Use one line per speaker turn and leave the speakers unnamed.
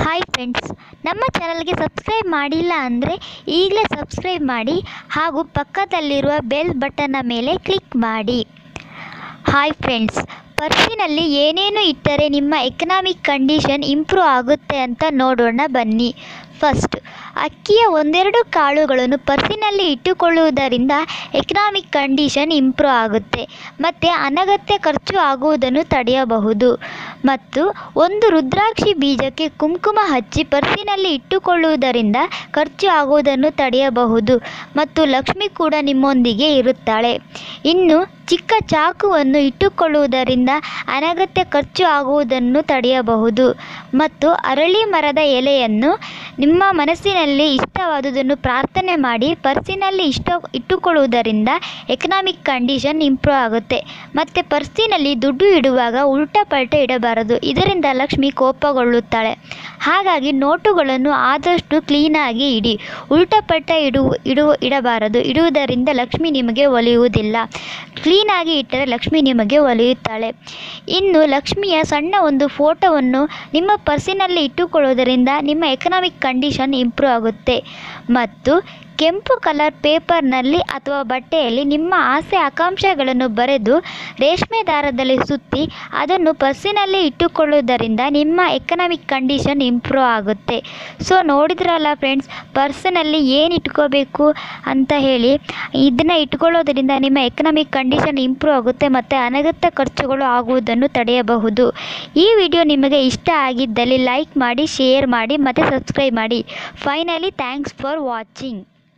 hi friends ನಮ್ಮ ಚಾನಲ್ಗೆ subscribe ಮಾಡಿಲ್ಲ ಅಂದರೆ ಈಗಲೇ ಸಬ್ಸ್ಕ್ರೈಬ್ ಮಾಡಿ ಹಾಗೂ ಪಕ್ಕದಲ್ಲಿರುವ ಬೆಲ್ ಬಟನ್ನ ಮೇಲೆ ಕ್ಲಿಕ್ ಮಾಡಿ ಹಾಯ್ ಫ್ರೆಂಡ್ಸ್ ಪರ್ಸಿನಲ್ಲಿ ಏನೇನು ಇಟ್ಟರೆ ನಿಮ್ಮ ಎಕನಾಮಿಕ್ ಕಂಡೀಷನ್ ಇಂಪ್ರೂವ್ ಆಗುತ್ತೆ ಅಂತ ನೋಡೋಣ ಬನ್ನಿ ಫಸ್ಟ್ ಅಕ್ಕಿಯ ಒಂದೆರಡು ಕಾಳುಗಳನ್ನು ಪರ್ಸಿನಲ್ಲಿ ಇಟ್ಟುಕೊಳ್ಳುವುದರಿಂದ ಎಕನಾಮಿಕ್ ಕಂಡೀಷನ್ ಇಂಪ್ರೂವ್ ಆಗುತ್ತೆ ಮತ್ತು ಅನಗತ್ಯ ಖರ್ಚು ಆಗುವುದನ್ನು ತಡೆಯಬಹುದು ಮತ್ತು ಒಂದು ರುದ್ರಾಕ್ಷಿ ಬೀಜಕ್ಕೆ ಕುಂಕುಮ ಹಚ್ಚಿ ಪರ್ಸಿನಲ್ಲಿ ಇಟ್ಟುಕೊಳ್ಳುವುದರಿಂದ ಖರ್ಚು ಆಗುವುದನ್ನು ತಡೆಯಬಹುದು ಮತ್ತು ಲಕ್ಷ್ಮಿ ಕೂಡ ನಿಮ್ಮೊಂದಿಗೆ ಇರುತ್ತಾಳೆ ಇನ್ನು ಚಿಕ್ಕ ಚಾಕುವನ್ನು ಇಟ್ಟುಕೊಳ್ಳುವುದರಿಂದ ಅನಗತ್ಯ ಖರ್ಚು ಆಗುವುದನ್ನು ತಡೆಯಬಹುದು ಮತ್ತು ಅರಳಿ ಮರದ ಎಲೆಯನ್ನು ನಿಮ್ಮ ಮನಸ್ಸಿನಲ್ಲಿ ಇಷ್ಟವಾದುದನ್ನು ಪ್ರಾರ್ಥನೆ ಮಾಡಿ ಪರ್ಸಿನಲ್ಲಿ ಇಷ್ಟ ಇಟ್ಟುಕೊಳ್ಳುವುದರಿಂದ ಎಕನಾಮಿಕ್ ಕಂಡೀಷನ್ ಇಂಪ್ರೂವ್ ಆಗುತ್ತೆ ಮತ್ತು ಪರ್ಸಿನಲ್ಲಿ ದುಡ್ಡು ಇಡುವಾಗ ಉಲ್ಟಾ ಪಲ್ಟ ಇಡಬಾರದು ಇದರಿಂದ ಲಕ್ಷ್ಮಿ ಕೋಪಗೊಳ್ಳುತ್ತಾಳೆ ಹಾಗಾಗಿ ನೋಟುಗಳನ್ನು ಆದಷ್ಟು ಕ್ಲೀನಾಗಿ ಇಡಿ ಉಲ್ಟಾ ಪಲ್ಟ ಇಡು ಇಡು ಇಡಬಾರದು ಇಡುವುದರಿಂದ ಲಕ್ಷ್ಮಿ ನಿಮಗೆ ಒಲಿಯುವುದಿಲ್ಲ ಕ್ಲೀನಾಗಿ ಇಟ್ಟರೆ ಲಕ್ಷ್ಮಿ ನಿಮಗೆ ಒಲಿಯುತ್ತಾಳೆ ಇನ್ನು ಲಕ್ಷ್ಮಿಯ ಸಣ್ಣ ಒಂದು ಫೋಟೋವನ್ನು ನಿಮ್ಮ ಪರ್ಸಿನಲ್ಲಿ ಇಟ್ಟುಕೊಳ್ಳುವುದರಿಂದ ನಿಮ್ಮ ಎಕನಾಮಿಕ್ ಕಂಡೀಷನ್ ಇಂಪ್ರೂವ್ ಆಗುತ್ತೆ ಮತ್ತು ಕೆಂಪು ಕಲರ್ ಪೇಪರ್ನಲ್ಲಿ ಅಥವಾ ಬಟ್ಟೆಯಲ್ಲಿ ನಿಮ್ಮ ಆಸೆ ಆಕಾಂಕ್ಷೆಗಳನ್ನು ಬರೆದು ರೇಷ್ಮೆ ದಾರದಲ್ಲಿ ಸುತ್ತಿ ಅದನ್ನು ಪರ್ಸಿನಲ್ಲಿ ಇಟ್ಟುಕೊಳ್ಳುವುದರಿಂದ ನಿಮ್ಮ ಎಕನಾಮಿಕ್ ಕಂಡೀಷನ್ ಇಂಪ್ರೂವ್ ಆಗುತ್ತೆ ಸೊ ನೋಡಿದ್ರಲ್ಲ ಫ್ರೆಂಡ್ಸ್ ಪರ್ಸನಲ್ಲಿ ಏನು ಇಟ್ಕೋಬೇಕು ಅಂತ ಹೇಳಿ ಇದನ್ನು ಇಟ್ಕೊಳ್ಳೋದ್ರಿಂದ ನಿಮ್ಮ ಎಕನಾಮಿಕ್ ಕಂಡೀಷನ್ ಇಂಪ್ರೂವ್ ಆಗುತ್ತೆ ಮತ್ತು ಅನಗತ್ಯ ಖರ್ಚುಗಳು ಆಗುವುದನ್ನು ತಡೆಯಬಹುದು ಈ ವಿಡಿಯೋ ನಿಮಗೆ ಇಷ್ಟ ಆಗಿದ್ದಲ್ಲಿ ಲೈಕ್ ಮಾಡಿ ಶೇರ್ ಮಾಡಿ ಮತ್ತು ಸಬ್ಸ್ಕ್ರೈಬ್ ಮಾಡಿ ಫೈನಲಿ ಥ್ಯಾಂಕ್ಸ್ ಫಾರ್ ವಾಚಿಂಗ್